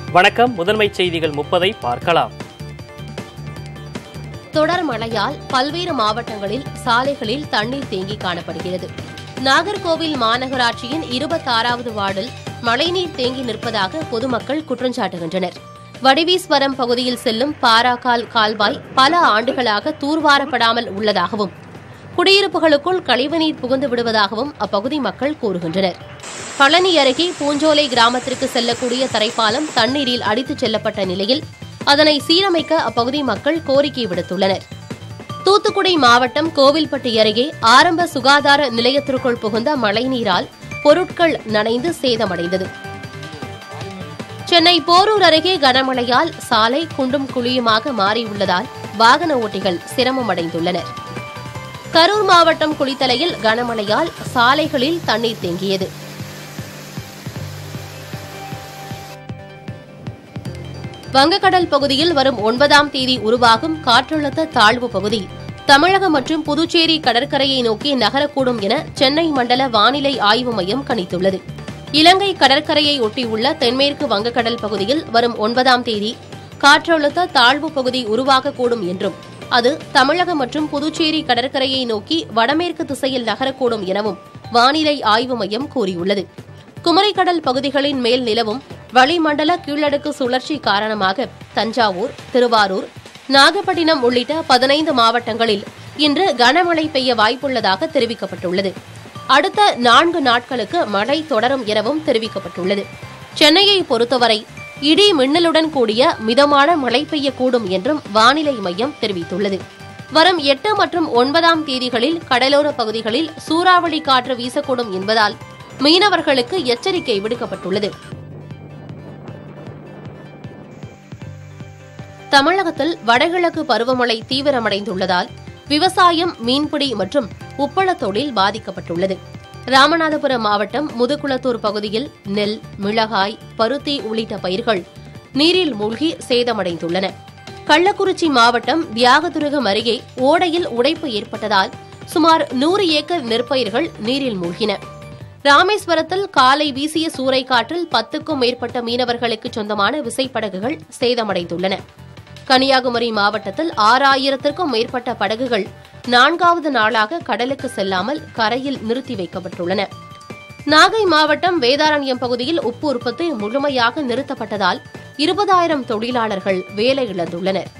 வணக்கம் முதன்மை செய்திகள் முப்பதை பார்க்கலாம் தொடர் மழையால் பல்வேறு மாவட்டங்களில் சாலைகளில் தண்ணீர் தேங்கி காணப்படுகிறது நாகர்கோவில் மாநகராட்சியின் இருபத்தாறாவது வார்டில் மழைநீர் தேங்கி நிற்பதாக பொதுமக்கள் குற்றஞ்சாட்டுகின்றனர் வடிவீஸ்வரம் பகுதியில் செல்லும் பாராக்கால் கால்வாய் பல ஆண்டுகளாக தூர்வாரப்படாமல் உள்ளதாகவும் குடியிருப்புகளுக்குள் கழிவுநீர் புகுந்து விடுவதாகவும் அப்பகுதி மக்கள் கூறுகின்றனர் பழனி அருகே பூஞ்சோலை கிராமத்திற்கு செல்லக்கூடிய தரைப்பாலம் தண்ணீரில் அடித்துச் செல்லப்பட்ட நிலையில் அதனை சீரமைக்க அப்பகுதி மக்கள் கோரிக்கை விடுத்துள்ளனர் தூத்துக்குடி மாவட்டம் கோவில்பட்டி அருகே ஆரம்ப சுகாதார நிலையத்திற்குள் புகுந்த மழைநீரால் பொருட்கள் நனைந்து சேதமடைந்தது சென்னை போரூர் அருகே கனமழையால் சாலை குண்டும் குழியுமாக மாறியுள்ளதால் வாகன ஓட்டிகள் சிரமமடைந்துள்ளனர் கரூர் மாவட்டம் குளித்தலையில் கனமழையால் சாலைகளில் தண்ணீர் தேங்கியது வங்கக்கடல் பகுதியில் வரும் ஒன்பதாம் தேதி உருவாகும் காற்றழுத்த தாழ்வு பகுதி தமிழகம் மற்றும் புதுச்சேரி கடற்கரையை நோக்கி நகரக்கூடும் என சென்னை மண்டல வானிலை ஆய்வு மையம் கணித்துள்ளது இலங்கை கடற்கரையை ஒட்டியுள்ள தென்மேற்கு வங்கக்கடல் பகுதியில் வரும் ஒன்பதாம் தேதி காற்றழுத்த தாழ்வு பகுதி உருவாகக்கூடும் என்றும் அது தமிழகம் மற்றும் புதுச்சேரி கடற்கரையை நோக்கி வடமேற்கு திசையில் நகரக்கூடும் எனவும் வானிலை ஆய்வு மையம் கூறியுள்ளது குமரிக்கடல் பகுதிகளின் மேல் நிலவும் வளிமண்டல கீழடுக்கு சுழற்சி காரணமாக தஞ்சாவூர் திருவாரூர் நாகப்பட்டினம் உள்ளிட்ட பதினைந்து மாவட்டங்களில் இன்று கனமழை பெய்ய வாய்ப்புள்ளதாக தெரிவிக்கப்பட்டுள்ளது அடுத்த நான்கு நாட்களுக்கு மழை தொடரும் எனவும் தெரிவிக்கப்பட்டுள்ளது சென்னையை பொறுத்தவரை இடி மின்னலுடன் கூடிய மிதமான மழை பெய்யக்கூடும் என்றும் வானிலை மையம் தெரிவித்துள்ளது வரும் எட்டு மற்றும் ஒன்பதாம் தேதிகளில் கடலோர பகுதிகளில் சூறாவளி காற்று வீசக்கூடும் என்பதால் மீனவர்களுக்கு எச்சரிக்கை விடுக்கப்பட்டுள்ளது தமிழகத்தில் வடகிழக்கு பருவமழை தீவிரமடைந்துள்ளதால் விவசாயம் மீன்பிடி மற்றும் உப்பள தொழில் பாதிக்கப்பட்டுள்ளது ராமநாதபுரம் மாவட்டம் முதுகுளத்தூர் பகுதியில் நெல் மிளகாய் பருத்தி உள்ளிட்ட பயிர்கள் நீரில் மூழ்கி சேதமடைந்துள்ளன கள்ளக்குறிச்சி மாவட்டம் தியாகதுருகம் அருகே ஓடையில் உடைப்பு ஏற்பட்டதால் சுமார் நூறு ஏக்கர் நெற்பயிர்கள் நீரில் மூழ்கின ராமேஸ்வரத்தில் காலை வீசிய சூறைக்காற்றில் பத்துக்கும் மேற்பட்ட மீனவர்களுக்கு சொந்தமான விசைப்படகுகள் சேதமடைந்துள்ளன கன்னியாகுமரி மாவட்டத்தில் ஆறாயிரத்திற்கும் மேற்பட்ட படகுகள் நான்காவது நாளாக கடலுக்கு செல்லாமல் கரையில் நிறுத்தி வைக்கப்பட்டுள்ளன நாகை மாவட்டம் வேதாரண்யம் பகுதியில் உப்பு உற்பத்தி முழுமையாக நிறுத்தப்பட்டதால் இருபதாயிரம் தொழிலாளர்கள் வேலை இழந்துள்ளனர்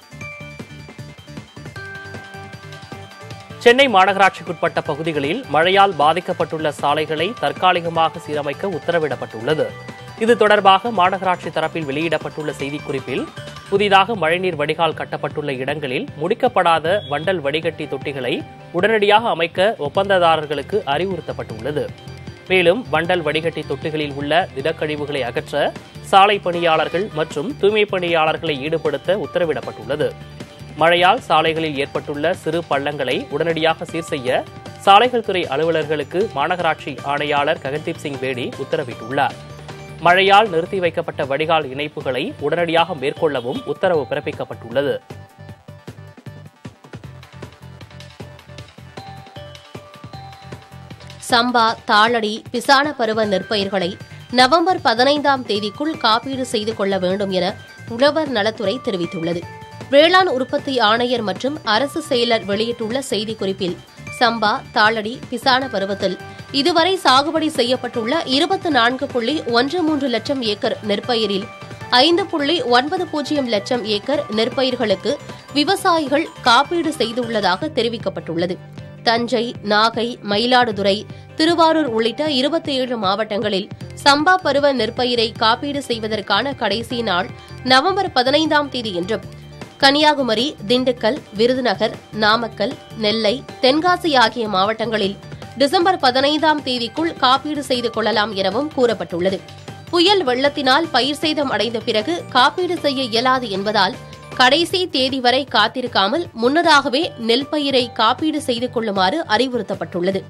சென்னை மாநகராட்சிக்குட்பட்ட பகுதிகளில் மழையால் பாதிக்கப்பட்டுள்ள சாலைகளை தற்காலிகமாக சீரமைக்க உத்தரவிடப்பட்டுள்ளது இது தொடர்பாக மாநகராட்சி தரப்பில் வெளியிடப்பட்டுள்ள செய்திக்குறிப்பில் புதிதாக மழைநீர் வடிகால் கட்டப்பட்டுள்ள இடங்களில் முடிக்கப்படாத வண்டல் வடிகட்டி தொட்டிகளை உடனடியாக அமைக்க ஒப்பந்ததாரர்களுக்கு அறிவுறுத்தப்பட்டுள்ளது மேலும் வண்டல் வடிகட்டி தொட்டிகளில் உள்ள திடக்கழிவுகளை அகற்ற சாலை பணியாளர்கள் மற்றும் தூய்மை பணியாளர்களை ஈடுபடுத்த உத்தரவிடப்பட்டுள்ளது மழையால் சாலைகளில் ஏற்பட்டுள்ள சிறு பள்ளங்களை உடனடியாக சீர் செய்ய சாலைகள் துறை அலுவலர்களுக்கு மாநகராட்சி ஆணையாளர் ககன்தீப் சிங் பேடி உத்தரவிட்டுள்ளார் மழையால் நிறுத்தி வைக்கப்பட்ட வடிகால் இணைப்புகளை உடனடியாக மேற்கொள்ளவும் உத்தரவு பிறப்பிக்கப்பட்டுள்ளது சம்பா தாளடி பிசான பருவ நெற்பயிர்களை நவம்பர் பதினைந்தாம் தேதிக்குள் காப்பீடு செய்து கொள்ள வேண்டும் என உழவர் நலத்துறை தெரிவித்துள்ளது வேளாண் உற்பத்தி ஆணையர் மற்றும் அரசு செயலர் வெளியிட்டுள்ள செய்திக்குறிப்பில் சம்பா தாளடி பிசான பருவத்தில் இதுவரை சாகுபடி செய்யப்பட்டுள்ள இருபத்தி நான்கு புள்ளி ஒன்று மூன்று லட்சம் ஏக்கர் நெற்பயிரில் ஐந்து புள்ளி ஒன்பது பூஜ்ஜியம் லட்சம் ஏக்கர் நெற்பயிர்களுக்கு விவசாயிகள் காப்பீடு செய்துள்ளதாக தெரிவிக்கப்பட்டுள்ளது தஞ்சை நாகை மயிலாடுதுறை திருவாரூர் உள்ளிட்ட இருபத்தி ஏழு மாவட்டங்களில் சம்பா பருவ நெற்பயிரை காப்பீடு செய்வதற்கான கடைசி நாள் நவம்பர் பதினைந்தாம் தேதி என்றும் கன்னியாகுமரி திண்டுக்கல் விருதுநகர் நாமக்கல் நெல்லை தென்காசி ஆகிய மாவட்டங்களில் டிசம்பர் பதினைந்தாம் தேதிக்குள் காப்பீடு செய்து கொள்ளலாம் எனவும் கூறப்பட்டுள்ளது புயல் வெள்ளத்தினால் பயிர் சேதம் அடைந்த பிறகு காப்பீடு செய்ய இயலாது என்பதால் கடைசி தேதி வரை காத்திருக்காமல் முன்னதாகவே நெல் பயிரை காப்பீடு செய்து கொள்ளுமாறு அறிவுறுத்தப்பட்டுள்ளது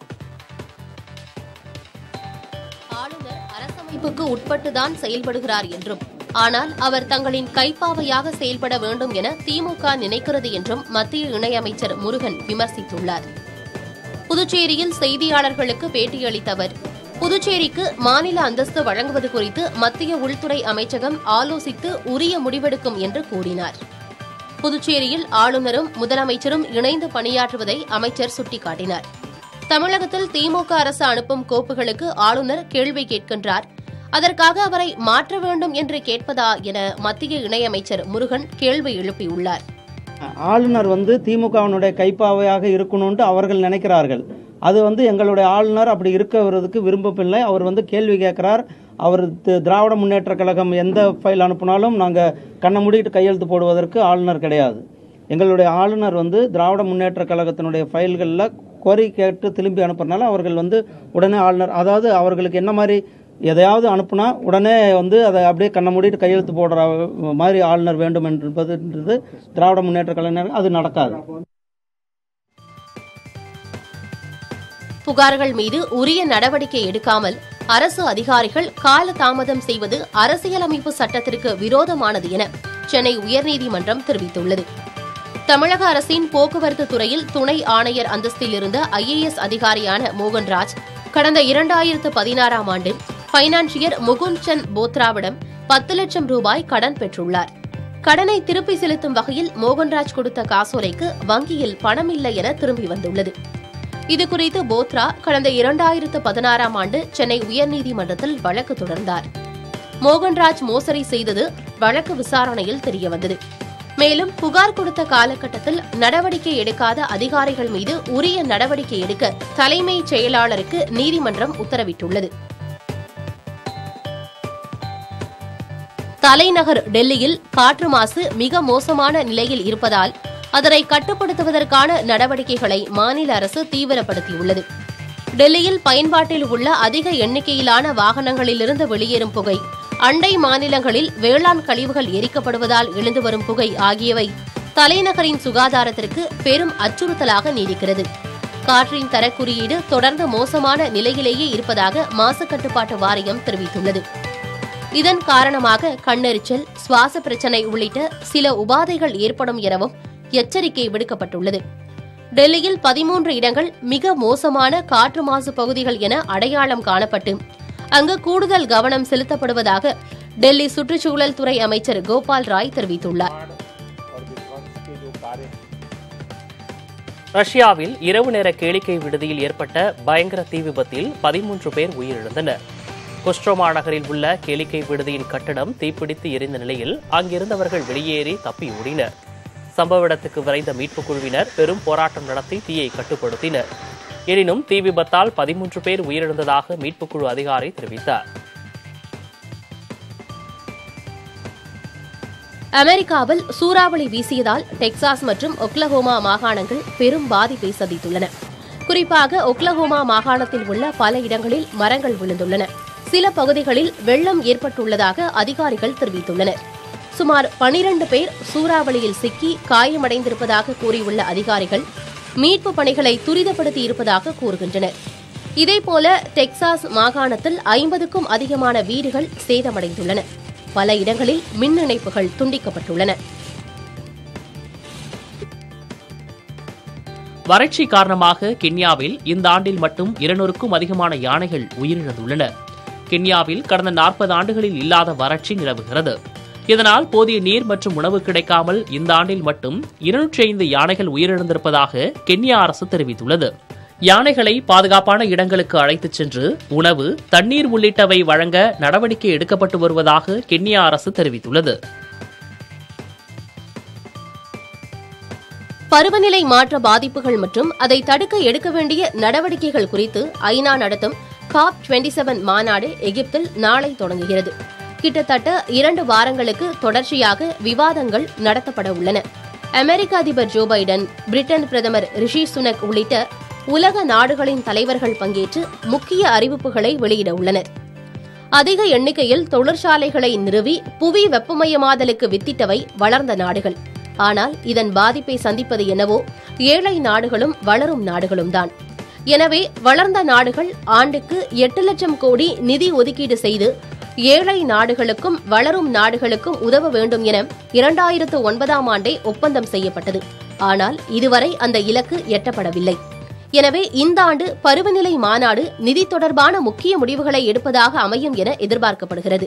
ஆளுநர் அரசமைப்புக்கு உட்பட்டுதான் செயல்படுகிறார் என்றும் ஆனால் அவர் தங்களின் கைப்பாவையாக செயல்பட வேண்டும் என திமுக நினைக்கிறது என்றும் மத்திய இணையமைச்சர் முருகன் விமர்சித்துள்ளார் புதுச்சேரியில் செய்தியாளர்களுக்கு பேட்டியளித்த அவர் புதுச்சேரிக்கு மாநில அந்தஸ்து வழங்குவது குறித்து மத்திய உள்துறை அமைச்சகம் ஆலோசித்து உரிய முடிவெடுக்கும் என்று கூறினார் புதுச்சேரியில் ஆளுநரும் முதலமைச்சரும் இணைந்து பணியாற்றுவதை அமைச்சர் சுட்டிக்காட்டினார் தமிழகத்தில் திமுக அரசு அனுப்பும் கோப்புகளுக்கு ஆளுநர் கேள்வி கேட்கின்றார் அதற்காக அவரை மாற்ற வேண்டும் என்று கேட்பதா என மத்திய இணையமைச்சர் முருகன் கேள்வி எழுப்பியுள்ளார் ஆளுநர் வந்து திமுகவினுடைய கைப்பாவையாக இருக்கணும்னு அவர்கள் நினைக்கிறார்கள் அது வந்து எங்களுடைய ஆளுநர் அப்படி இருக்கிறதுக்கு விரும்பவில்லை அவர் வந்து கேள்வி கேட்கிறார் அவர் தி- திராவிட முன்னேற்ற கழகம் எந்த ஃபைல் அனுப்புனாலும் நாங்கள் கண்ணை மூடிட்டு கையெழுத்து போடுவதற்கு ஆளுநர் கிடையாது எங்களுடைய ஆளுநர் வந்து திராவிட முன்னேற்ற கழகத்தினுடைய ஃபைல்களில் கோரி கேட்டு திரும்பி அனுப்புறதுனால அவர்கள் வந்து உடனே ஆளுநர் அதாவது அவர்களுக்கு என்ன மாதிரி எதையாவது அனுப்புனா உடனே வந்து அதை அப்படியே கண்ணை மூடிட்டு கையெழுத்து போடுற மாதிரி ஆளுநர் வேண்டும் என்பதுன்றது திராவிட முன்னேற்ற கலைஞர் அது நடக்காது புகார்கள் மீது உரிய நடவடிக்கை எடுக்காமல் அரசு அதிகாரிகள் கால தாமதம் செய்வது அரசியலமைப்பு சட்டத்திற்கு விரோதமானது என சென்னை உயர்நீதிமன்றம் தெரிவித்துள்ளது தமிழக அரசின் போக்குவரத்து துறையில் துணை ஆணையர் அந்தஸ்தில் இருந்த ஐஏஎஸ் அதிகாரியான மோகன்ராஜ் கடந்த இரண்டாயிரத்து பதினாறாம் ஆண்டு பைனான்சியர் முகுந்த் சந்த் போத்ராவிடம் பத்து லட்சம் ரூபாய் கடன் பெற்றுள்ளார் கடனை திருப்பி செலுத்தும் வகையில் மோகன்ராஜ் கொடுத்த காசோலைக்கு வங்கியில் பணம் இல்லை என திரும்பி வந்துள்ளது இதுகுறித்து போத்ரா கடந்த இரண்டாயிரத்து பதினாறாம் ஆண்டு சென்னை உயர்நீதிமன்றத்தில் வழக்கு தொடர்ந்தார் மோகன்ராஜ் மோசடி செய்தது வழக்கு விசாரணையில் தெரியவந்தது மேலும் புகார் கொடுத்த காலகட்டத்தில் நடவடிக்கை எடுக்காத அதிகாரிகள் மீது உரிய நடவடிக்கை எடுக்க தலைமைச் செயலாளருக்கு நீதிமன்றம் உத்தரவிட்டுள்ளது தலைநகர் டெல்லியில் காற்று மாசு மிக மோசமான நிலையில் இருப்பதால் அதனை கட்டுப்படுத்துவதற்கான நடவடிக்கைகளை மாநில அரசு தீவிரப்படுத்தியுள்ளது டெல்லியில் பயன்பாட்டில் உள்ள அதிக எண்ணிக்கையிலான வாகனங்களிலிருந்து வெளியேறும் புகை அண்டை மாநிலங்களில் வேளாண் கழிவுகள் எரிக்கப்படுவதால் எழுந்து வரும் புகை ஆகியவை தலைநகரின் சுகாதாரத்திற்கு பெரும் அச்சுறுத்தலாக நீடிக்கிறது காற்றின் தரக்குறியீடு தொடர்ந்து மோசமான நிலையிலேயே இருப்பதாக மாசு கட்டுப்பாட்டு வாரியம் தெரிவித்துள்ளது இதன் காரணமாக கண்ணெரிச்சல் சுவாச பிரச்சனை உள்ளிட்ட சில உபாதைகள் ஏற்படும் எனவும் எச்சரிக்கை விடுக்கப்பட்டுள்ளது டெல்லியில் பதிமூன்று இடங்கள் மிக மோசமான காற்று மாசு பகுதிகள் என அடையாளம் காணப்பட்டு அங்கு கூடுதல் கவனம் செலுத்தப்படுவதாக டெல்லி சுற்றுச்சூழல் துறை அமைச்சர் கோபால் ராய் தெரிவித்துள்ளார் ரஷ்யாவில் இரவு நேர கேளிக்கை விடுதியில் ஏற்பட்ட பயங்கர தீ விபத்தில் பதிமூன்று பேர் உயிரிழந்தனர் கொஸ்ட்ரோமா நகரில் உள்ள கேளிக்கை விடுதியின் கட்டடம் தீப்பிடித்து எரிந்த நிலையில் அங்கிருந்தவர்கள் வெளியேறி தப்பி ஓடினர் சம்பவ இடத்துக்கு விரைந்த மீட்புக் குழுவினர் பெரும் போராட்டம் நடத்தி தீயை கட்டுப்படுத்தினர் எனினும் தீ விபத்தால் பதிமூன்று பேர் உயிரிழந்ததாக மீட்புக் குழு அதிகாரி தெரிவித்தார் அமெரிக்காவில் சூறாவளி வீசியதால் டெக்சாஸ் மற்றும் ஒக்லஹோமா மாகாணங்கள் பெரும் பாதிப்பை சந்தித்துள்ளன குறிப்பாக ஒக்லஹோமா மாகாணத்தில் உள்ள பல இடங்களில் மரங்கள் விழுந்துள்ளன சில பகுதிகளில் வெள்ளம் ஏற்பட்டுள்ளதாக அதிகாரிகள் தெரிவித்துள்ளனர் சுமார் 12 பேர் சூறாவளியில் சிக்கி காயமடைந்திருப்பதாக கூறியுள்ள அதிகாரிகள் மீட்பு பணிகளை துரிதப்படுத்தி இருப்பதாக கூறுகின்றனர் இதேபோல டெக்சாஸ் மாகாணத்தில் ஐம்பதுக்கும் அதிகமான வீடுகள் சேதமடைந்துள்ளன பல இடங்களில் மின் இணைப்புகள் துண்டிக்கப்பட்டுள்ளன வறட்சி காரணமாக கென்யாவில் இந்த ஆண்டில் மட்டும் இருநூறுக்கும் அதிகமான யானைகள் உயிரிழந்துள்ளன கென்யாவில் கடந்த நாற்பது ஆண்டுகளில் இல்லாத வறட்சி நிலவுகிறது இதனால் போதிய நீர் மற்றும் உணவு கிடைக்காமல் இந்த ஆண்டில் மட்டும் இருநூற்றி ஐந்து யானைகள் உயிரிழந்திருப்பதாக கென்யா அரசு தெரிவித்துள்ளது யானைகளை பாதுகாப்பான இடங்களுக்கு அழைத்துச் சென்று உணவு தண்ணீர் உள்ளிட்டவை வழங்க நடவடிக்கை எடுக்கப்பட்டு வருவதாக கென்யா அரசு தெரிவித்துள்ளது பருவநிலை மாற்ற பாதிப்புகள் மற்றும் அதை தடுக்க எடுக்க வேண்டிய நடவடிக்கைகள் குறித்து ஐநா நடத்தும் காப் 27 செவன் மாநாடு எகிப்தில் நாளை தொடங்குகிறது கிட்டத்தட்ட இரண்டு வாரங்களுக்கு தொடர்ச்சியாக விவாதங்கள் நடத்தப்பட உள்ளன அமெரிக்க அதிபர் ஜோ பைடன் பிரிட்டன் பிரதமர் ரிஷி சுனக் உள்ளிட்ட உலக நாடுகளின் தலைவர்கள் பங்கேற்று முக்கிய அறிவிப்புகளை வெளியிட உள்ளனர் அதிக எண்ணிக்கையில் தொழிற்சாலைகளை நிறுவி புவி வெப்பமயமாதலுக்கு வித்திட்டவை வளர்ந்த நாடுகள் ஆனால் இதன் பாதிப்பை சந்திப்பது என்னவோ ஏழை நாடுகளும் வளரும் நாடுகளும் தான் எனவே வளர்ந்த நாடுகள் ஆண்டுக்கு எட்டு லட்சம் கோடி நிதி ஒதுக்கீடு செய்து ஏழை நாடுகளுக்கும் வளரும் நாடுகளுக்கும் உதவ வேண்டும் என இரண்டாயிரத்து ஒன்பதாம் ஆண்டே ஒப்பந்தம் செய்யப்பட்டது ஆனால் இதுவரை அந்த இலக்கு எட்டப்படவில்லை எனவே இந்த ஆண்டு பருவநிலை மாநாடு நிதி தொடர்பான முக்கிய முடிவுகளை எடுப்பதாக அமையும் என எதிர்பார்க்கப்படுகிறது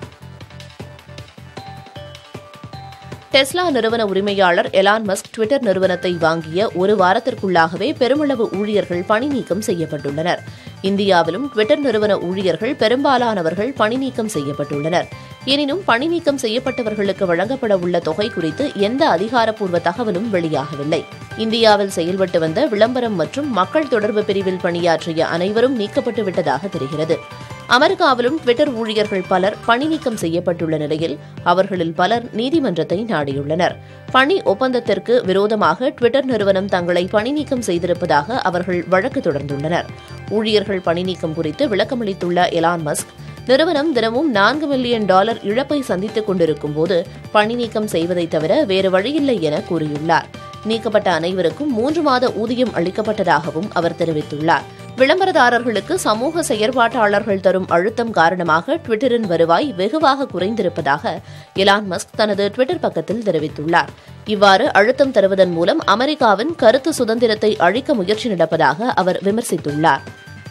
டெஸ்லா நிறுவன உரிமையாளர் எலான் மஸ்க் ட்விட்டர் நிறுவனத்தை வாங்கிய ஒரு வாரத்திற்குள்ளாகவே பெருமளவு ஊழியர்கள் பணி நீக்கம் செய்யப்பட்டுள்ளனர் இந்தியாவிலும் ட்விட்டர் நிறுவன ஊழியர்கள் பெரும்பாலானவர்கள் பணி நீக்கம் செய்யப்பட்டுள்ளனர் எனினும் பணி நீக்கம் செய்யப்பட்டவர்களுக்கு வழங்கப்பட உள்ள தொகை குறித்து எந்த அதிகாரப்பூர்வ தகவலும் வெளியாகவில்லை இந்தியாவில் செயல்பட்டு வந்த விளம்பரம் மற்றும் மக்கள் தொடர்பு பிரிவில் பணியாற்றிய அனைவரும் நீக்கப்பட்டு விட்டதாக தெரிகிறது அமெரிக்காவிலும் ட்விட்டர் ஊழியர்கள் பலர் பணி நீக்கம் செய்யப்பட்டுள்ள நிலையில் அவர்களில் பலர் நீதிமன்றத்தை நாடியுள்ளனர் பணி ஒப்பந்தத்திற்கு விரோதமாக ட்விட்டர் நிறுவனம் தங்களை பணி நீக்கம் செய்திருப்பதாக அவர்கள் வழக்கு தொடர்ந்துள்ளனர் ஊழியர்கள் பணி நீக்கம் குறித்து விளக்கமளித்துள்ள எலான் மஸ்க் நிறுவனம் தினமும் நான்கு மில்லியன் டாலர் இழப்பை சந்தித்துக் கொண்டிருக்கும் போது பணி நீக்கம் செய்வதை தவிர வேறு வழியில்லை என கூறியுள்ளார் நீக்கப்பட்ட அனைவருக்கும் மூன்று மாத ஊதியம் அளிக்கப்பட்டதாகவும் அவர் தெரிவித்துள்ளார் விளம்பரதாரர்களுக்கு சமூக செயற்பாட்டாளர்கள் தரும் அழுத்தம் காரணமாக ட்விட்டரின் வருவாய் வெகுவாக குறைந்திருப்பதாக எலான் மஸ்க் தனது ட்விட்டர் பக்கத்தில் தெரிவித்துள்ளார் இவ்வாறு அழுத்தம் தருவதன் மூலம் அமெரிக்காவின் கருத்து சுதந்திரத்தை அழிக்க முயற்சி நடப்பதாக அவர் விமர்சித்துள்ளார்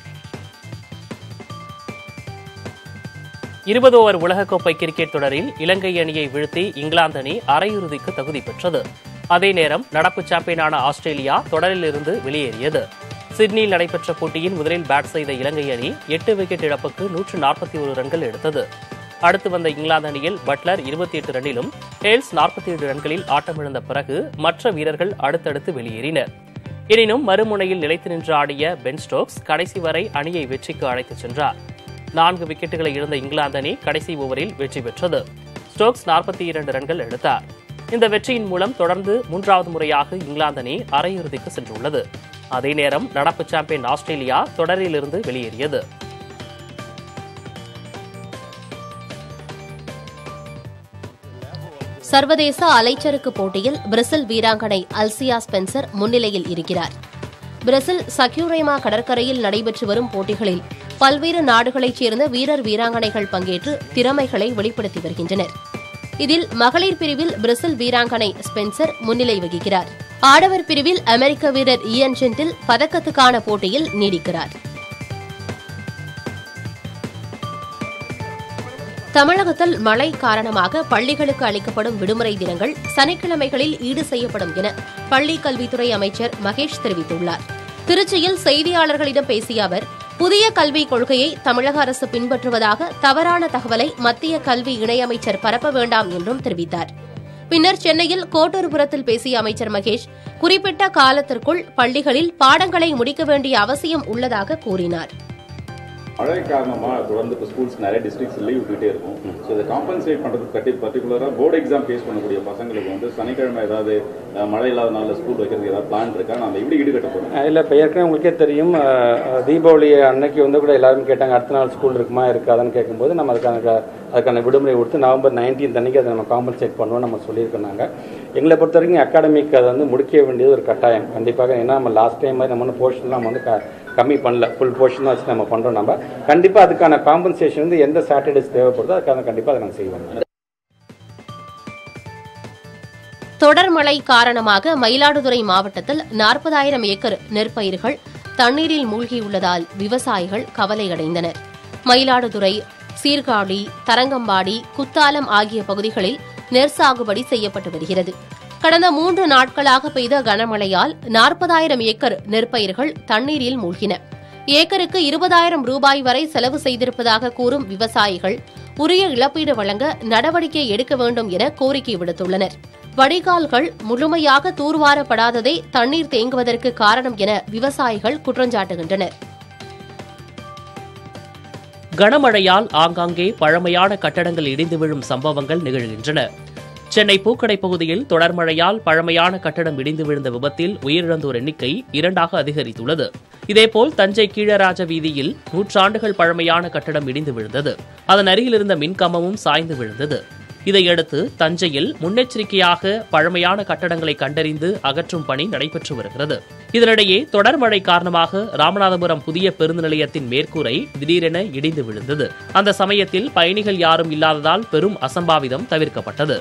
இருபது ஓவர் உலகக்கோப்பை கிரிக்கெட் தொடரில் இலங்கை அணியை வீழ்த்தி இங்கிலாந்து அணி அரையிறுதிக்கு தகுதி பெற்றது அதே நேரம் நடப்பு சாம்பியனான ஆஸ்திரேலியா தொடரிலிருந்து வெளியேறியது சிட்னியில் நடைபெற்ற போட்டியின் முதலில் பேட் செய்த இலங்கை அணி எட்டு விக்கெட் இழப்புக்கு நூற்று நாற்பத்தி ஒரு ரன்கள் எடுத்தது அடுத்து வந்த இங்கிலாந்து அணியில் பட்லர் இருபத்தி எட்டு ரன்னிலும் ஹேல்ஸ் நாற்பத்தி ஏழு ரன்களில் ஆட்டமிழந்த பிறகு மற்ற வீரர்கள் அடுத்தடுத்து வெளியேறினர் எனினும் மறுமுனையில் நிலைத்து நின்று ஆடிய பென் ஸ்டோக்ஸ் கடைசி வரை அணியை வெற்றிக்கு அழைத்துச் சென்றார் நான்கு விக்கெட்டுகளை இழந்த இங்கிலாந்து அணி கடைசி ஓவரில் வெற்றி பெற்றது ஸ்டோக்ஸ் நாற்பத்தி இரண்டு ரன்கள் எடுத்தார் இந்த வெற்றியின் மூலம் தொடர்ந்து மூன்றாவது முறையாக இங்கிலாந்து அணி அரையிறுதிக்கு சென்றுள்ளது அதே நேரம் நடப்பு சாம்பியன் ஆஸ்திரேலியா தொடரிலிருந்து வெளியேறியது சர்வதேச அலைச்சறுக்கு போட்டியில் பிரேசில் வீராங்கனை அல்சியா ஸ்பென்சர் முன்னிலையில் இருக்கிறார் பிரேசில் சக்யூரேமா கடற்கரையில் நடைபெற்று வரும் போட்டிகளில் பல்வேறு நாடுகளைச் சேர்ந்த வீரர் வீராங்கனைகள் பங்கேற்று திறமைகளை வெளிப்படுத்தி வருகின்றனர் இதில் மகளிர் பிரிவில் பிரேசில் வீராங்கனை ஸ்பென்சர் முன்னிலை வகிக்கிறார் ஆடவர் பிரிவில் அமெரிக்க வீரர் இயன் ஜென்டில் பதக்கத்துக்கான போட்டியில் நீடிக்கிறார் தமிழகத்தில் மழை காரணமாக பள்ளிகளுக்கு அளிக்கப்படும் விடுமுறை தினங்கள் சனிக்கிழமைகளில் ஈடு செய்யப்படும் என பள்ளிக் கல்வித்துறை அமைச்சர் மகேஷ் தெரிவித்துள்ளார் திருச்சியில் செய்தியாளர்களிடம் பேசிய அவர் புதிய கல்விக் கொள்கையை தமிழக அரசு பின்பற்றுவதாக தவறான தகவலை மத்திய கல்வி இணையமைச்சர் பரப்ப வேண்டாம் என்றும் தெரிவித்தார் பின்னர் சென்னையில் கோட்டூர்புரத்தில் பேசிய அமைச்சர் மகேஷ் குறிப்பிட்ட காலத்திற்குள் பள்ளிகளில் பாடங்களை முடிக்க வேண்டிய அவசியம் உள்ளதாக கூறினார் மழை காரணமாக தொடர்ந்து இப்போ ஸ்கூல்ஸ் நிறைய டிஸ்ட்ரிக்ட்ஸ் லீவ் விட்டுட்டே இருக்கும் ஸோ இதை காம்பன்சேட் பண்ணுறதுக்கு கட்டி பர்டிகுலராக போர்டு எக்ஸாம் ஃபேஸ் பண்ணக்கூடிய பசங்களுக்கு வந்து சனிக்கிழமை ஏதாவது அஹ், மழை இல்லாத நாளில் ஸ்கூல் வைக்கிறதுக்கு ஏதாவது பிளான் இருக்கா நான் அதை எப்படி ஈடுகட்ட போகிறேன் இல்லை இப்போ ஏற்கனவே உங்களுக்கே தெரியும் அஹ், அஹ், தீபாவளி அன்னைக்கு வந்து கூட எல்லாரும் கேட்டாங்க அடுத்த நாள் ஸ்கூல் இருக்குமா இருக்காதான்னு கேட்கும்போது நம்ம அதுக்கான க- அதுக்கான விடுமுறை கொடுத்து நவம்பர் நைன்டீன்த் அன்னைக்கு அதை நம்ம காம்பன்சேட் பண்ணுவோம் நம்ம சொல்லியிருக்கோம் நாங்கள் எங்களை பொறுத்த வரைக்கும் அகாடமிக் அதை வந்து முடிக்க வேண்டியது ஒரு கட்டாயம் கண்டிப்பாக ஏன்னா நம்ம லாஸ்ட் டைம் மாதிரி நம்ம ஒன்றும் போர்ஷன்லாம் நம்ம வந்து க- கம்மி பண்ணல ஃபுல் போர்ஷன் தான் வச்சு நம்ம பண்ணுறோம் நம்ம கண்டிப்பாக அதுக்கான காம்பன்சேஷன் வந்து எந்த சாட்டர்டேஸ் தேவைப்படுதோ அதுக்கான கண்டிப்பாக அதை நாங்கள் செய்வோம் தொடர் மழை காரணமாக மயிலாடுதுறை மாவட்டத்தில் நாற்பதாயிரம் ஏக்கர் நெற்பயிர்கள் தண்ணீரில் மூழ்கியுள்ளதால் விவசாயிகள் கவலையடைந்தனர் மயிலாடுதுறை சீர்காழி தரங்கம்பாடி குத்தாலம் ஆகிய பகுதிகளில் நெற் சாகுபடி செய்யப்பட்டு வருகிறது கடந்த மூன்று நாட்களாக பெய்த கனமழையால் நாற்பதாயிரம் ஏக்கர் நெற்பயிர்கள் தண்ணீரில் மூழ்கின ஏக்கருக்கு இருபதாயிரம் ரூபாய் வரை செலவு செய்திருப்பதாக கூறும் விவசாயிகள் உரிய இழப்பீடு வழங்க நடவடிக்கை எடுக்க வேண்டும் என கோரிக்கை விடுத்துள்ளனர் வடிகால்கள் முழுமையாக தூர்வாரப்படாததே தண்ணீர் தேங்குவதற்கு காரணம் என விவசாயிகள் குற்றஞ்சாட்டுகின்றனர் கனமழையால் ஆங்காங்கே பழமையான கட்டடங்கள் இடிந்து விழும் சம்பவங்கள் நிகழ்கின்றன சென்னை பூக்கடை பகுதியில் தொடர் மழையால் பழமையான கட்டடம் இடிந்து விழுந்த விபத்தில் உயிரிழந்தோர் எண்ணிக்கை இரண்டாக அதிகரித்துள்ளது இதேபோல் தஞ்சை கீழராஜ வீதியில் நூற்றாண்டுகள் பழமையான கட்டடம் இடிந்து விழுந்தது அதன் அருகில் இருந்த மின்கம்பமும் சாய்ந்து விழுந்தது இதையடுத்து தஞ்சையில் முன்னெச்சரிக்கையாக பழமையான கட்டடங்களை கண்டறிந்து அகற்றும் பணி நடைபெற்று வருகிறது இதனிடையே தொடர் மழை காரணமாக ராமநாதபுரம் புதிய பேருந்து நிலையத்தின் மேற்கூரை திடீரென இடிந்து விழுந்தது அந்த சமயத்தில் பயணிகள் யாரும் இல்லாததால் பெரும் அசம்பாவிதம் தவிர்க்கப்பட்டது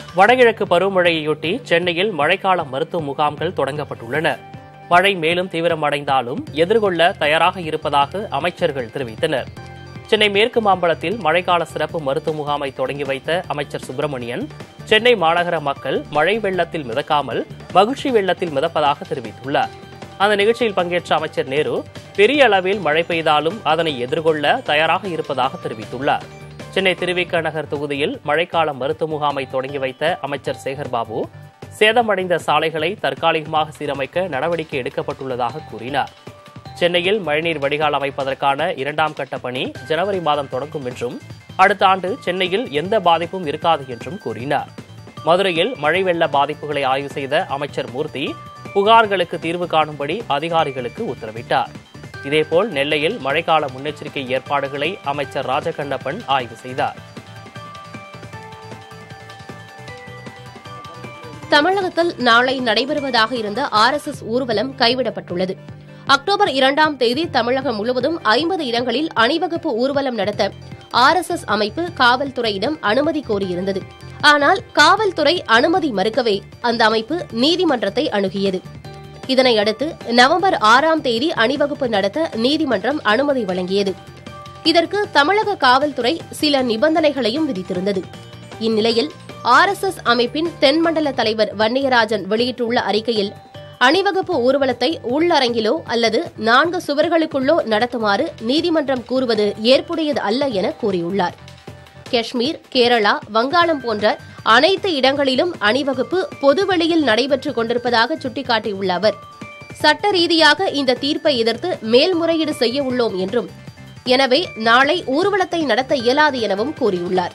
வடகிழக்கு பருவமழையையொட்டி சென்னையில் மழைக்கால மருத்துவ முகாம்கள் தொடங்கப்பட்டுள்ளன மழை மேலும் தீவிரமடைந்தாலும் எதிர்கொள்ள தயாராக இருப்பதாக அமைச்சர்கள் தெரிவித்தனர் சென்னை மேற்கு மாம்பலத்தில் மழைக்கால சிறப்பு மருத்துவ முகாமை தொடங்கி வைத்த அமைச்சர் சுப்பிரமணியன் சென்னை மாநகர மக்கள் மழை வெள்ளத்தில் மிதக்காமல் மகிழ்ச்சி வெள்ளத்தில் மிதப்பதாக தெரிவித்துள்ளார் அந்த நிகழ்ச்சியில் பங்கேற்ற அமைச்சர் நேரு பெரிய அளவில் மழை பெய்தாலும் அதனை எதிர்கொள்ள தயாராக இருப்பதாக தெரிவித்துள்ளார் சென்னை திருவிக நகர் தொகுதியில் மழைக்கால மருத்துவ முகாமை தொடங்கி வைத்த அமைச்சர் சேகர்பாபு சேதமடைந்த சாலைகளை தற்காலிகமாக சீரமைக்க நடவடிக்கை எடுக்கப்பட்டுள்ளதாக கூறினார் சென்னையில் மழைநீர் வடிகால் அமைப்பதற்கான இரண்டாம் கட்ட பணி ஜனவரி மாதம் தொடங்கும் என்றும் அடுத்த ஆண்டு சென்னையில் எந்த பாதிப்பும் இருக்காது என்றும் கூறினார் மதுரையில் மழை வெள்ள பாதிப்புகளை ஆய்வு செய்த அமைச்சர் மூர்த்தி புகார்களுக்கு தீர்வு காணும்படி அதிகாரிகளுக்கு உத்தரவிட்டார் இதேபோல் நெல்லையில் மழைக்கால முன்னெச்சரிக்கை ஏற்பாடுகளை அமைச்சர் ராஜகண்ணப்பன் ஆய்வு செய்தார் தமிழகத்தில் நாளை நடைபெறுவதாக இருந்த ஆர்எஸ்எஸ் ஊர்வலம் கைவிடப்பட்டுள்ளது அக்டோபர் இரண்டாம் தேதி தமிழகம் முழுவதும் ஐம்பது இடங்களில் அணிவகுப்பு ஊர்வலம் நடத்த ஆர்எஸ்எஸ் அமைப்பு காவல்துறையிடம் அனுமதி கோரியிருந்தது ஆனால் காவல்துறை அனுமதி மறுக்கவே அந்த அமைப்பு நீதிமன்றத்தை அணுகியது இதனையடுத்து நவம்பர் ஆறாம் தேதி அணிவகுப்பு நடத்த நீதிமன்றம் அனுமதி வழங்கியது இதற்கு தமிழக காவல்துறை சில நிபந்தனைகளையும் விதித்திருந்தது இந்நிலையில் ஆர்எஸ்எஸ் அமைப்பின் தென்மண்டல தலைவர் வன்னியராஜன் வெளியிட்டுள்ள அறிக்கையில் அணிவகுப்பு ஊர்வலத்தை உள்ளரங்கிலோ அல்லது நான்கு சுவர்களுக்குள்ளோ நடத்துமாறு நீதிமன்றம் கூறுவது ஏற்புடையது அல்ல என கூறியுள்ளார் காஷ்மீர் கேரளா வங்காளம் போன்ற அனைத்து இடங்களிலும் அணிவகுப்பு பொதுவெளியில் நடைபெற்றுக் கொண்டிருப்பதாக சுட்டிக்காட்டியுள்ள அவர் சட்ட ரீதியாக இந்த தீர்ப்பை எதிர்த்து மேல்முறையீடு செய்ய உள்ளோம் என்றும் எனவே நாளை ஊர்வலத்தை நடத்த இயலாது எனவும் கூறியுள்ளார்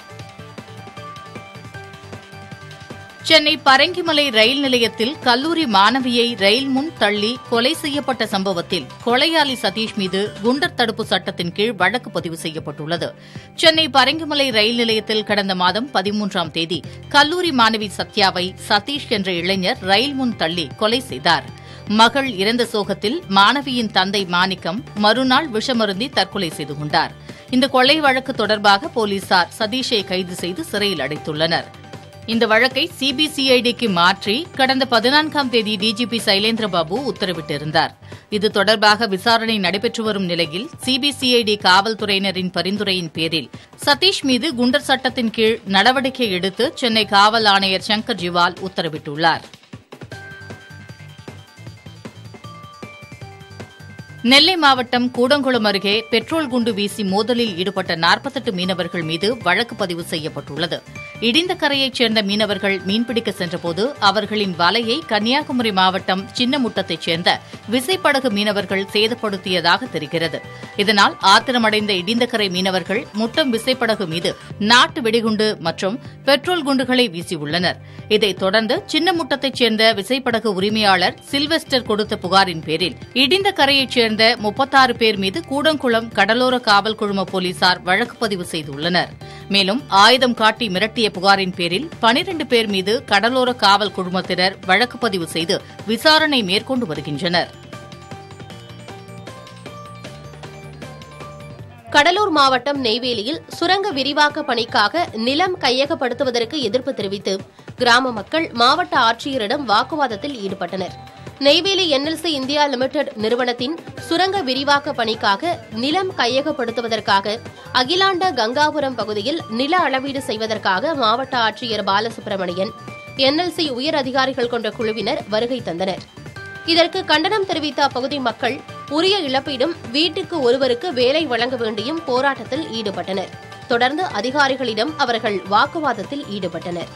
சென்னை பரங்கிமலை ரயில் நிலையத்தில் கல்லூரி மாணவியை ரயில் முன் தள்ளி கொலை செய்யப்பட்ட சம்பவத்தில் கொலையாளி சதீஷ் மீது குண்டர் தடுப்பு சட்டத்தின் கீழ் வழக்கு பதிவு செய்யப்பட்டுள்ளது சென்னை பரங்கிமலை ரயில் நிலையத்தில் கடந்த மாதம் பதிமூன்றாம் தேதி கல்லூரி மாணவி சத்யாவை சதீஷ் என்ற இளைஞர் ரயில் முன் தள்ளி கொலை செய்தார் மகள் இறந்த சோகத்தில் மாணவியின் தந்தை மாணிக்கம் மறுநாள் விஷமருந்தி தற்கொலை செய்து கொண்டார் இந்த கொலை வழக்கு தொடர்பாக போலீசார் சதீஷை கைது செய்து சிறையில் அடைத்துள்ளனர் இந்த வழக்கை சிபிசிஐடிக்கு மாற்றி கடந்த பதினான்காம் தேதி டிஜிபி சைலேந்திரபாபு உத்தரவிட்டிருந்தார் இது தொடர்பாக விசாரணை நடைபெற்று வரும் நிலையில் சிபிசிஐடி காவல்துறையினரின் பரிந்துரையின் பேரில் சதீஷ் மீது குண்டர் சட்டத்தின் கீழ் நடவடிக்கை எடுத்து சென்னை காவல் ஆணையர் சங்கர் ஜிவால் உத்தரவிட்டுள்ளார் நெல்லை மாவட்டம் கூடங்குளம் அருகே பெட்ரோல் குண்டு வீசி மோதலில் ஈடுபட்ட நாற்பத்தெட்டு மீனவர்கள் மீது வழக்கு பதிவு செய்யப்பட்டுள்ளது இடிந்த கரையைச் சேர்ந்த மீனவர்கள் மீன்பிடிக்க சென்றபோது அவர்களின் வலையை கன்னியாகுமரி மாவட்டம் சின்னமுட்டத்தைச் சேர்ந்த விசைப்படகு மீனவர்கள் சேதப்படுத்தியதாக தெரிகிறது இதனால் ஆத்திரமடைந்த இடிந்தக்கரை மீனவர்கள் முட்டம் விசைப்படகு மீது நாட்டு வெடிகுண்டு மற்றும் பெட்ரோல் குண்டுகளை வீசியுள்ளனர் இதைத் தொடர்ந்து சின்னமுட்டத்தைச் சேர்ந்த விசைப்படகு உரிமையாளர் சில்வெஸ்டர் கொடுத்த புகாரின் பேரில் இடிந்த கரையைச் சேர்ந்த முப்பத்தாறு பேர் மீது கூடங்குளம் கடலோர காவல் குழும போலீசார் வழக்கு பதிவு செய்துள்ளனர் மேலும் ஆயுதம் காட்டி மிரட்டிய புகாரின் பேரில் பனிரண்டு பேர் மீது கடலோர காவல் குழுமத்தினர் வழக்கு பதிவு செய்து விசாரணை மேற்கொண்டு வருகின்றனர் கடலூர் மாவட்டம் நெய்வேலியில் சுரங்க விரிவாக்க பணிக்காக நிலம் கையகப்படுத்துவதற்கு எதிர்ப்பு தெரிவித்து கிராம மக்கள் மாவட்ட ஆட்சியரிடம் வாக்குவாதத்தில் ஈடுபட்டனர் நெய்வேலி என்எல்சி இந்தியா லிமிடெட் நிறுவனத்தின் சுரங்க விரிவாக்க பணிக்காக நிலம் கையகப்படுத்துவதற்காக அகிலாண்ட கங்காபுரம் பகுதியில் நில அளவீடு செய்வதற்காக மாவட்ட ஆட்சியர் பாலசுப்ரமணியன் என்எல்சி உயர் அதிகாரிகள் கொண்ட குழுவினர் வருகை தந்தனர் இதற்கு கண்டனம் தெரிவித்த அப்பகுதி மக்கள் உரிய இழப்பீடும் வீட்டுக்கு ஒருவருக்கு வேலை வழங்க வேண்டியும் போராட்டத்தில் ஈடுபட்டனர் தொடர்ந்து அதிகாரிகளிடம் அவர்கள் வாக்குவாதத்தில் ஈடுபட்டனர்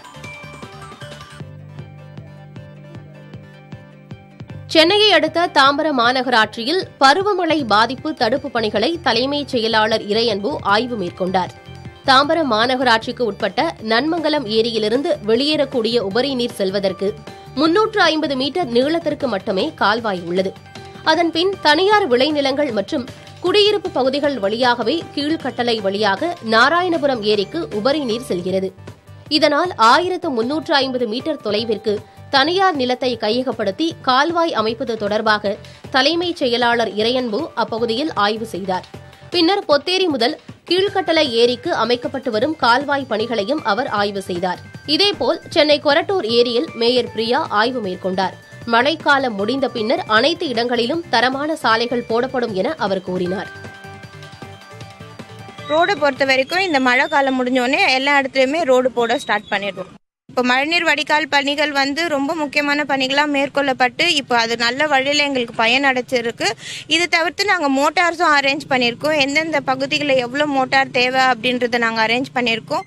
சென்னையை அடுத்த தாம்பரம் மாநகராட்சியில் பருவமழை பாதிப்பு தடுப்பு பணிகளை தலைமைச் செயலாளர் இறையன்பு ஆய்வு மேற்கொண்டார் தாம்பரம் மாநகராட்சிக்கு உட்பட்ட நன்மங்கலம் ஏரியிலிருந்து வெளியேறக்கூடிய உபரி நீர் செல்வதற்கு முன்னூற்று ஐம்பது மீட்டர் நீளத்திற்கு மட்டுமே கால்வாய் உள்ளது அதன்பின் தனியார் விளைநிலங்கள் மற்றும் குடியிருப்பு பகுதிகள் வழியாகவே கீழ்கட்டளை வழியாக நாராயணபுரம் ஏரிக்கு உபரி நீர் செல்கிறது இதனால் ஆயிரத்து முன்னூற்று ஐம்பது மீட்டர் தொலைவிற்கு தனியார் நிலத்தை கையகப்படுத்தி கால்வாய் அமைப்பது தொடர்பாக தலைமைச் செயலாளர் இறையன்பு அப்பகுதியில் ஆய்வு செய்தார் பின்னர் பொத்தேரி முதல் கீழ்கட்டளை ஏரிக்கு அமைக்கப்பட்டு வரும் கால்வாய் பணிகளையும் அவர் ஆய்வு செய்தார் இதேபோல் சென்னை கொரட்டூர் ஏரியில் மேயர் பிரியா ஆய்வு மேற்கொண்டார் மழைக்காலம் முடிந்த பின்னர் அனைத்து இடங்களிலும் தரமான சாலைகள் போடப்படும் என அவர் கூறினார் ரோடை பொறுத்த வரைக்கும் இந்த மழை காலம் முடிஞ்சோடனே எல்லா இடத்துலையுமே ரோடு போட ஸ்டார்ட் பண்ணிடுவோம் இப்போ மழைநீர் வடிகால் பணிகள் வந்து ரொம்ப முக்கியமான பணிகளாக மேற்கொள்ளப்பட்டு இப்போ அது நல்ல வழியில் எங்களுக்கு பயன் அடைச்சிருக்கு இது தவிர்த்து நாங்கள் மோட்டார்ஸும் அரேஞ்ச் பண்ணியிருக்கோம் எந்தெந்த பகுதிகளில் எவ்வளோ மோட்டார் தேவை அப்படின்றத நாங்கள் அரேஞ்ச் பண்ணியிருக்கோம்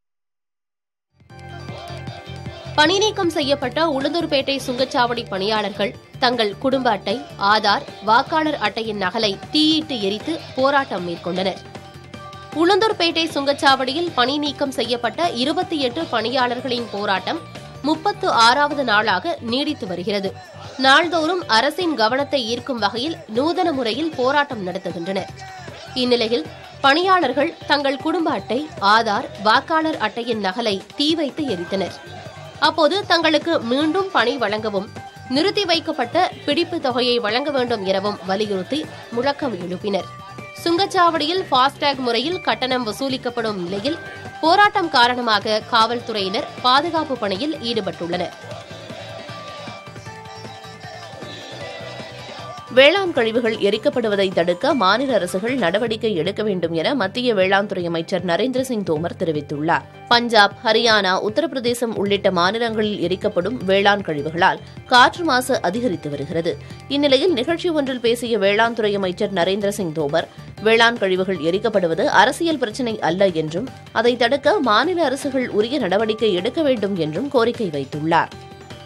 பணி நீக்கம் செய்யப்பட்ட உளுந்தூர்பேட்டை சுங்கச்சாவடி பணியாளர்கள் தங்கள் குடும்ப அட்டை ஆதார் வாக்காளர் அட்டையின் நகலை தீயிட்டு எரித்து போராட்டம் மேற்கொண்டனர் உளுந்தூர்பேட்டை சுங்கச்சாவடியில் பணி நீக்கம் செய்யப்பட்ட இருபத்தி எட்டு பணியாளர்களின் போராட்டம் முப்பத்து ஆறாவது நாளாக நீடித்து வருகிறது நாள்தோறும் அரசின் கவனத்தை ஈர்க்கும் வகையில் நூதன முறையில் போராட்டம் நடத்துகின்றனர் இந்நிலையில் பணியாளர்கள் தங்கள் குடும்ப அட்டை ஆதார் வாக்காளர் அட்டையின் நகலை தீ வைத்து எரித்தனர் அப்போது தங்களுக்கு மீண்டும் பணி வழங்கவும் நிறுத்தி வைக்கப்பட்ட பிடிப்பு தொகையை வழங்க வேண்டும் எனவும் வலியுறுத்தி முழக்கம் எழுப்பினர் சுங்கச்சாவடியில் ஃபாஸ்டேக் முறையில் கட்டணம் வசூலிக்கப்படும் நிலையில் போராட்டம் காரணமாக காவல்துறையினர் பாதுகாப்பு பணியில் ஈடுபட்டுள்ளனர் வேளாண் கழிவுகள் எரிக்கப்படுவதை தடுக்க மாநில அரசுகள் நடவடிக்கை எடுக்க வேண்டும் என மத்திய வேளாண் துறை அமைச்சர் நரேந்திர சிங் தோமர் தெரிவித்துள்ளார் பஞ்சாப் ஹரியானா உத்தரப்பிரதேசம் உள்ளிட்ட மாநிலங்களில் எரிக்கப்படும் வேளாண் கழிவுகளால் காற்று மாசு அதிகரித்து வருகிறது இந்நிலையில் நிகழ்ச்சி ஒன்றில் பேசிய வேளாண் துறை அமைச்சர் நரேந்திர சிங் தோமர் வேளாண் கழிவுகள் எரிக்கப்படுவது அரசியல் பிரச்சினை அல்ல என்றும் அதை தடுக்க மாநில அரசுகள் உரிய நடவடிக்கை எடுக்க வேண்டும் என்றும் கோரிக்கை வைத்துள்ளார்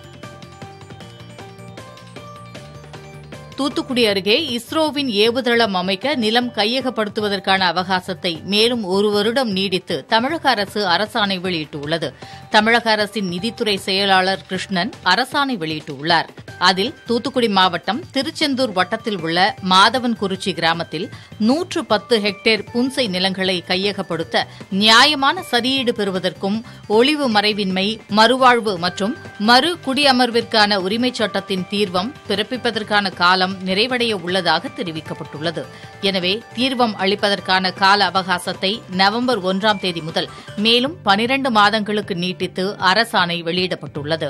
தூத்துக்குடி அருகே இஸ்ரோவின் ஏவுதளம் அமைக்க நிலம் கையகப்படுத்துவதற்கான அவகாசத்தை மேலும் ஒரு வருடம் நீடித்து தமிழக அரசு அரசாணை வெளியிட்டுள்ளது தமிழக அரசின் நிதித்துறை செயலாளர் கிருஷ்ணன் அரசாணை வெளியிட்டுள்ளார் அதில் தூத்துக்குடி மாவட்டம் திருச்செந்தூர் வட்டத்தில் உள்ள மாதவன்குறிச்சி கிராமத்தில் நூற்று பத்து ஹெக்டேர் புன்சை நிலங்களை கையகப்படுத்த நியாயமான சதியீடு பெறுவதற்கும் ஒளிவு மறைவின்மை மறுவாழ்வு மற்றும் மறு குடியமர்விற்கான உரிமைச் சட்டத்தின் தீர்வம் பிறப்பிப்பதற்கான காலம் நிறைவடைய உள்ளதாக தெரிவிக்கப்பட்டுள்ளது எனவே தீர்வம் அளிப்பதற்கான கால அவகாசத்தை நவம்பர் ஒன்றாம் தேதி முதல் மேலும் பனிரண்டு மாதங்களுக்கு நீட்டித்து அரசாணை வெளியிடப்பட்டுள்ளது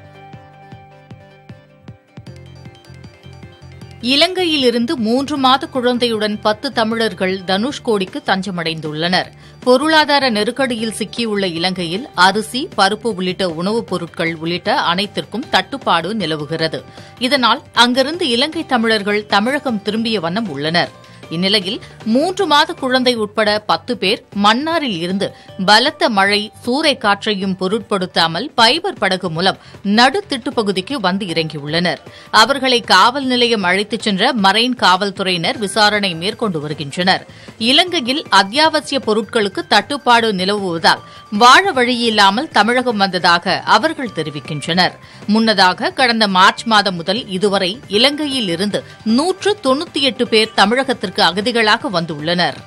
இலங்கையிலிருந்து மூன்று மாத குழந்தையுடன் பத்து தமிழர்கள் தனுஷ்கோடிக்கு தஞ்சமடைந்துள்ளனர் பொருளாதார நெருக்கடியில் சிக்கியுள்ள இலங்கையில் அரிசி பருப்பு உள்ளிட்ட உணவுப் பொருட்கள் உள்ளிட்ட அனைத்திற்கும் தட்டுப்பாடு நிலவுகிறது இதனால் அங்கிருந்து இலங்கை தமிழர்கள் தமிழகம் திரும்பிய வண்ணம் உள்ளனர் இந்நிலையில் மூன்று மாத குழந்தை உட்பட பத்து பேர் மன்னாரில் இருந்து பலத்த மழை சூறை காற்றையும் பொருட்படுத்தாமல் பைபர் படகு மூலம் நடுத்திட்டு பகுதிக்கு வந்து இறங்கியுள்ளனர் அவர்களை காவல் நிலையம் அழைத்துச் சென்ற மரைன் காவல்துறையினர் விசாரணை மேற்கொண்டு வருகின்றனர் இலங்கையில் அத்தியாவசிய பொருட்களுக்கு தட்டுப்பாடு நிலவுவதால் வாழ வழியில்லாமல் தமிழகம் வந்ததாக அவர்கள் தெரிவிக்கின்றனர் முன்னதாக கடந்த மார்ச் மாதம் முதல் இதுவரை இலங்கையில் இருந்து நூற்று தொண்ணூத்தி எட்டு பேர் தமிழகத்திற்கு அகதிகளாக வந்துள்ளனர்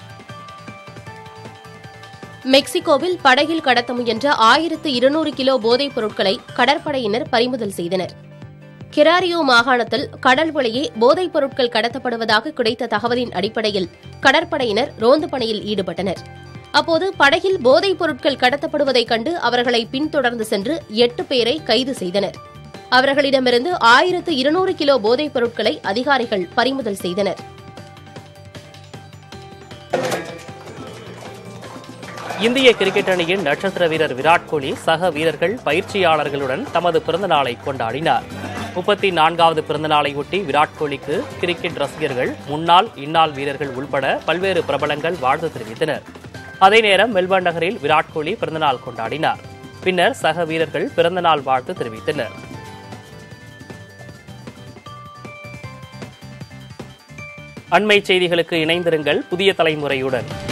மெக்சிகோவில் படகில் கடத்த முயன்ற ஆயிரத்து இருநூறு கிலோ போதைப் பொருட்களை கடற்படையினர் பறிமுதல் செய்தனர் கெராரியோ மாகாணத்தில் கடல் வழியே போதைப் பொருட்கள் கடத்தப்படுவதாக கிடைத்த தகவலின் அடிப்படையில் கடற்படையினர் ரோந்து பணியில் ஈடுபட்டனர் அப்போது படகில் போதைப் பொருட்கள் கடத்தப்படுவதைக் கண்டு அவர்களை பின்தொடர்ந்து சென்று எட்டு பேரை கைது செய்தனர் அவர்களிடமிருந்து ஆயிரத்து இருநூறு கிலோ போதைப் பொருட்களை அதிகாரிகள் பறிமுதல் செய்தனர் இந்திய கிரிக்கெட் அணியின் நட்சத்திர வீரர் விராட் கோலி சக வீரர்கள் பயிற்சியாளர்களுடன் தமது பிறந்த நாளை கொண்டாடினார் முப்பத்தி நான்காவது பிறந்த நாளையொட்டி விராட் கோலிக்கு கிரிக்கெட் ரசிகர்கள் முன்னாள் இந்நாள் வீரர்கள் உள்பட பல்வேறு பிரபலங்கள் வாழ்த்து தெரிவித்தனர் அதே நேரம் மெல்பர்ன் நகரில் விராட் கோலி பிறந்தநாள் கொண்டாடினார் பின்னர் சக வீரர்கள் பிறந்தநாள் வாழ்த்து தெரிவித்தனர் அண்மை செய்திகளுக்கு இணைந்திருங்கள் புதிய தலைமுறையுடன்